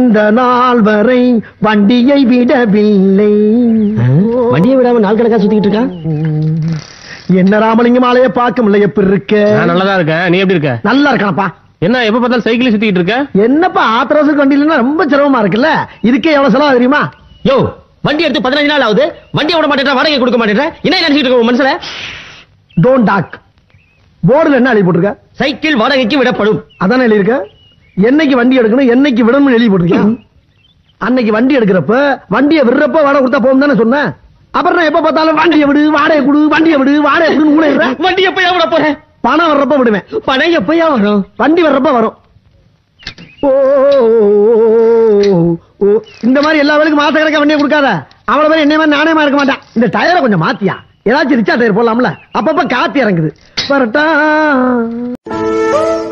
இந்த நாள் வரை வண்டியை விடவில்லை வண்டியை விடாம நாள் கணக்கா சுத்திக்கிட்டு இருக்கா என்ன ராமலிங்கம் ஆலைய பார்க்க முடியல எப்படி இருக்க நான் நல்லதா இருக்கேன் நீ எப்படி இருக்க நல்லா இருக்கானப்பா என்ன எப்ப பார்த்தாலும் சைக்கிள் சுத்திட்டு இருக்க என்னப்பா ஆத்திரவசம் வண்டியில ரொம்ப சிரமமா இருக்குல்ல இதுக்கே எவ்வளவு செலவு தெரியுமா யோ வண்டி எடுத்து பதினஞ்சு நாள் ஆகுது வண்டியை விட மாட்டேன் வாடகை கொடுக்க மாட்டேன் என்ன நினைச்சிட்டு இருக்க உன் மனசுல டோன்ட் டாக் போர்டுல என்ன எழுதி போட்டிருக்க சைக்கிள் வாடகைக்கு விடப்படும் அதானே எழுதியிருக்க என்னைக்கு வண்டி எடுக்கணும் என்னைக்கு விடணும்னு எழுதி போட்டிருக்கேன் அன்னைக்கு வண்டி எடுக்கிறப்ப வண்டியை விடுறப்ப வாடகை கொடுத்தா போகும் தானே சொன்னேன் அப்புறம் நான் எப்ப பார்த்தாலும் வண்டியை விடு வாடகை கொடு வண்டியை விடு வாடகை கொடுன்னு கூட இருக்கிறேன். வண்டி எப்பயா விட போறேன் பணம் வர்றப்ப விடுவேன் பணம் எப்பயா வரும் வண்டி வர்றப்ப வரும் ஓ, ஓ, இந்த மாதிரி எல்லா வேலைக்கும் மாச கணக்கா வண்டியை கொடுக்காத அவள மாதிரி என்ன மாதிரி நாணயமா இருக்க மாட்டேன் இந்த டயரை கொஞ்சம் மாத்தியா ஏதாச்சும் ரிச்சா டயர் போடலாம்ல அப்பப்ப காத்து இறங்குது வரட்டா